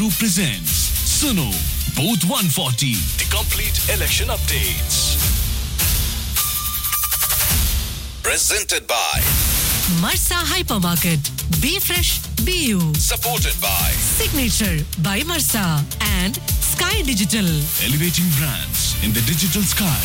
Group presents Suno Booth 140, the complete election updates. Presented by, Marsa Hypermarket. Be fresh, be you. supported by Signature by Marsa and Sky Digital. Elevating Brands in the Digital Sky.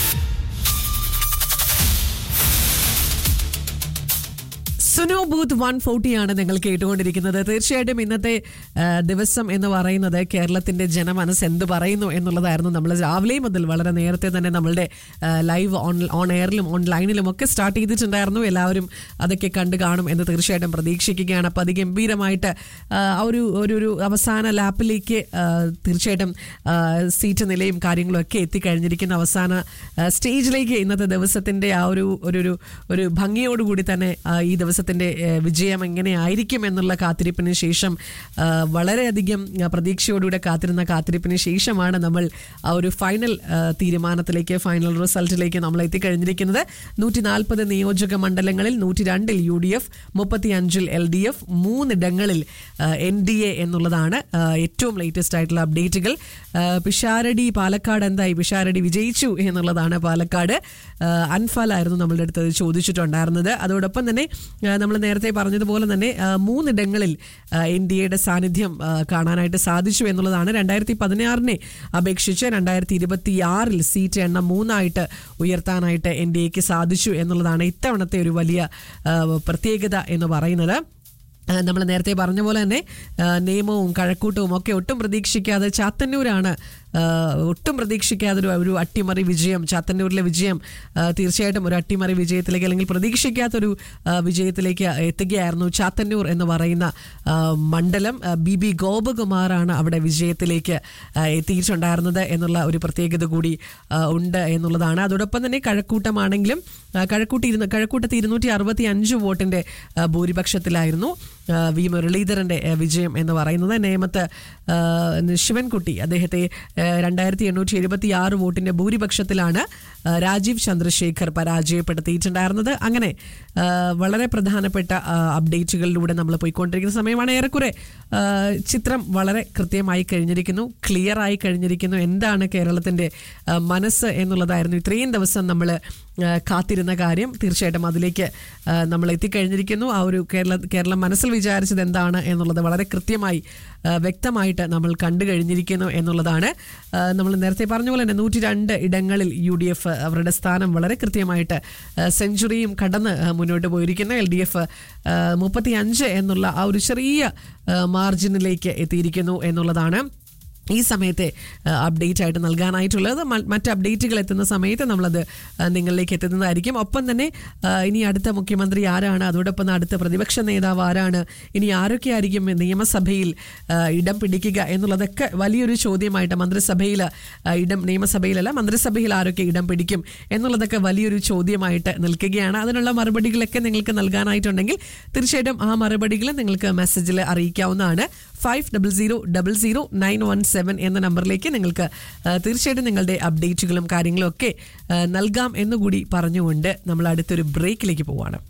Suno booth one forty ആണ് നിങ്ങൾ കേട്ടുകൊണ്ടിരിക്കുന്നത് തീർച്ചയായിട്ടും ഇന്നത്തെ ആ, ദിവസം എന്ന് പറയുന്നത് കേരളത്തിന്റെ ജനമനസ് എന്ത് പറയുന്നു എന്നുള്ളതായിരുന്നു നമ്മൾ രാവിലെ മുതൽ വളരെ നേരത്തെ തന്നെ നമ്മളുടെ ആ, ലൈവ് ഓൺ ഓൺ എയറിലും ഓൺലൈനിലും ഒക്കെ സ്റ്റാർട്ട് ചെയ്തിട്ടുണ്ടായിരുന്നു എല്ലാവരും അതൊക്കെ കണ്ടു കാണും എന്ന് തീർച്ചയായിട്ടും പ്രതീക്ഷിക്കുകയാണ് അപ്പോൾ അതിഗംഭീരമായിട്ട് ആ, ആ ഒരു ഒരു ഒരു അവസാന ലാപ്പിലേക്ക് ആ, തീർച്ചയായിട്ടും ആ, സീറ്റ് നിലയും കാര്യങ്ങളും ഒക്കെ എത്തിക്കഴിഞ്ഞിരിക്കുന്ന അവസാന ആ, സ്റ്റേജിലേക്ക് ഇന്നത്തെ ദിവസത്തിന്റെ ആ ഒരു ഒരു ഒരു ഒരു ഭംഗിയോടുകൂടി തന്നെ ആ, ഈ ദിവസത്തിന്റെ ആ, വിജയം എങ്ങനെയായിരിക്കും എന്നുള്ള കാത്തിരിപ്പിന് ശേഷം ആ, വളരെയധികം ആ, പ്രതീക്ഷയോടുകൂടെ കാത്തിരുന്ന കാത്തിരിപ്പിന് ശേഷമാണ് നമ്മൾ ആ ഒരു ഫൈനൽ ആ, തീരുമാനത്തിലേക്ക് ഫൈനൽ റിസൾട്ടിലേക്ക് നമ്മൾ എത്തിക്കഴിഞ്ഞിരിക്കുന്നത് നൂറ്റി നാൽപ്പത് നിയോജക മണ്ഡലങ്ങളിൽ നൂറ്റി രണ്ടിൽ യു ഡി എഫ് മുപ്പത്തി അഞ്ചിൽ എൽ ഡി എഫ് മൂന്നിടങ്ങളിൽ എൻ ഡി എ എന്നുള്ളതാണ് ആ, ഏറ്റവും ലേറ്റസ്റ്റ് ആയിട്ടുള്ള അപ്ഡേറ്റുകൾ ആ, പിഷാരടി പാലക്കാട് എന്തായി പിഷാരടി വിജയിച്ചു എന്നുള്ളതാണ് പാലക്കാട് ആ, അൻഫാലായിരുന്നു നമ്മളുടെ അടുത്ത് അത് ചോദിച്ചിട്ടുണ്ടായിരുന്നത് അതോടൊപ്പം തന്നെ നമ്മൾ നേരത്തെ പറഞ്ഞതുപോലെ തന്നെ ആ, മൂന്നിടങ്ങളിൽ എൻ ഡി എയുടെ സാന്നിധ്യം ആ, കാണാനായിട്ട് സാധിച്ചു എന്നുള്ളതാണ് രണ്ടായിരത്തി പതിനാറിനെ അപേക്ഷിച്ച് രണ്ടായിരത്തി ഇരുപത്തി ആറിൽ സീറ്റ് എണ്ണം മൂന്നായിട്ട് ഉയർത്താനായിട്ട് എൻ ഡി എക്ക് സാധിച്ചു എന്നുള്ളതാണ് ഇത്തവണത്തെ ഒരു വലിയ ആ, പ്രത്യേകത എന്ന് പറയുന്നത് നമ്മൾ നേരത്തെ പറഞ്ഞ പോലെ തന്നെ ആ, നിയമവും കഴക്കൂട്ടവും ഒക്കെ ഒട്ടും പ്രതീക്ഷിക്കാതെ ചാത്തന്നൂരാണ് ആ, ഒട്ടും പ്രതീക്ഷിക്കാതെ ഒരു ഒരു അട്ടിമറി വിജയം ചാത്തന്നൂരിലെ വിജയം ആ, തീർച്ചയായിട്ടും ഒരു അട്ടിമറി വിജയത്തിലേക്ക് അല്ലെങ്കിൽ പ്രതീക്ഷിക്കാത്തൊരു ആ, വിജയത്തിലേക്ക് എത്തുകയായിരുന്നു ചാത്തന്നൂർ എന്ന് പറയുന്ന ആ, മണ്ഡലം ആ, ബി ബി ഗോപകുമാറാണ് അവിടെ വിജയത്തിലേക്ക് ആ, എത്തിയിട്ടുണ്ടായിരുന്നത് എന്നുള്ള ഒരു പ്രത്യേകത കൂടി ആ, ഉണ്ട് എന്നുള്ളതാണ് അതോടൊപ്പം തന്നെ കഴക്കൂട്ടമാണെങ്കിലും ആ, കഴക്കൂട്ട് ഇരുന്ന് കഴക്കൂട്ടത്ത് ഇരുന്നൂറ്റി അറുപത്തി അഞ്ച് വോട്ടിന്റെ ആ, ഭൂരിപക്ഷത്തിലായിരുന്നു ആ, വി മുരളീധരന്റെ ആ, വിജയം എന്ന് പറയുന്നത് നേമത്ത് ആ, ശിവൻകുട്ടി അദ്ദേഹത്തെ ആ, രണ്ടായിരത്തി എണ്ണൂറ്റി എഴുപത്തി ആറ് വോട്ടിന്റെ ഭൂരിപക്ഷത്തിലാണ് ആ, രാജീവ് ചന്ദ്രശേഖർ പരാജയപ്പെടുത്തിയിട്ടുണ്ടായിരുന്നത് അങ്ങനെ ആ, വളരെ പ്രധാനപ്പെട്ട ആ, അപ്ഡേറ്റുകളിലൂടെ നമ്മൾ പോയിക്കൊണ്ടിരിക്കുന്ന സമയമാണ് ഏറെക്കുറെ ആ, ചിത്രം വളരെ കൃത്യമായി കഴിഞ്ഞിരിക്കുന്നു ക്ലിയർ ആയി കഴിഞ്ഞിരിക്കുന്നു എന്താണ് കേരളത്തിന്റെ ആ, മനസ്സ് എന്നുള്ളതായിരുന്നു ഇത്രയും ദിവസം നമ്മൾ കാത്തിരുന്ന കാര്യം തീർച്ചയായിട്ടും അതിലേക്ക് ആ, നമ്മൾ എത്തിക്കഴിഞ്ഞിരിക്കുന്നു ആ ഒരു കേരള കേരളം മനസ്സിൽ വിചാരിച്ചത് എന്താണ് എന്നുള്ളത് വളരെ കൃത്യമായി ആ, വ്യക്തമായിട്ട് നമ്മൾ കണ്ടു കഴിഞ്ഞിരിക്കുന്നു എന്നുള്ളതാണ് ആ, നമ്മൾ നേരത്തെ പറഞ്ഞ പോലെ തന്നെ നൂറ്റി രണ്ട് ഇടങ്ങളിൽ യു ഡി എഫ് അവരുടെ സ്ഥാനം വളരെ കൃത്യമായിട്ട് ആ, സെഞ്ചുറിയും കടന്ന് ആ, മുന്നോട്ട് പോയിരിക്കുന്നു എൽ ഡി എഫ് മുപ്പത്തി അഞ്ച് എന്നുള്ള ആ ഒരു ചെറിയ ആ, മാർജിനിലേക്ക് എത്തിയിരിക്കുന്നു എന്നുള്ളതാണ് ഈ സമയത്തെ അപ്ഡേറ്റ് ആയിട്ട് നൽകാനായിട്ടുള്ളത് മ- മറ്റ് അപ്ഡേറ്റുകൾ എത്തുന്ന സമയത്ത് നമ്മളത് ആ, നിങ്ങളിലേക്ക് എത്തുന്നതായിരിക്കും ഒപ്പം തന്നെ ആ, ഇനി അടുത്ത മുഖ്യമന്ത്രി ആരാണ് അതോടൊപ്പം തന്നെ അടുത്ത പ്രതിപക്ഷ നേതാവ് ആരാണ് ഇനി ആരൊക്കെ ആയിരിക്കും നിയമസഭയിൽ ആ, ഇടം പിടിക്കുക എന്നുള്ളതൊക്കെ വലിയൊരു ചോദ്യമായിട്ട് മന്ത്രിസഭയിൽ ആ, ഇടം നിയമസഭയിലല്ല മന്ത്രിസഭയിൽ ആരൊക്കെ ഇടം പിടിക്കും എന്നുള്ളതൊക്കെ വലിയൊരു ചോദ്യമായിട്ട് നിൽക്കുകയാണ് അതിനുള്ള മറുപടികളൊക്കെ നിങ്ങൾക്ക് നൽകാനായിട്ടുണ്ടെങ്കിൽ തീർച്ചയായിട്ടും ആ മറുപടികൾ നിങ്ങൾക്ക് മെസ്സേജിൽ അറിയിക്കാവുന്നതാണ് five double zero double zero nine one seven എന്ന നമ്പറിലേക്ക് നിങ്ങൾക്ക് ആ, തീർച്ചയായിട്ടും നിങ്ങളുടെ അപ്ഡേറ്റുകളും കാര്യങ്ങളും ഒക്കെ ആ, നൽകാം എന്നുകൂടി പറഞ്ഞുകൊണ്ട് നമ്മൾ അടുത്തൊരു ബ്രേക്കിലേക്ക് പോവാണ്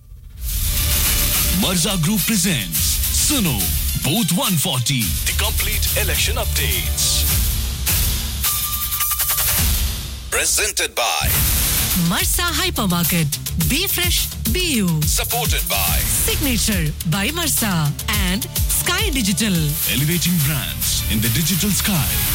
Marza Group presents Suno Booth 140, the complete election updates. Presented by, Marsa Hypermarket. Be fresh, be you. supported by Signature by Marsa and Sky Digital. Elevating Brands in the Digital Sky.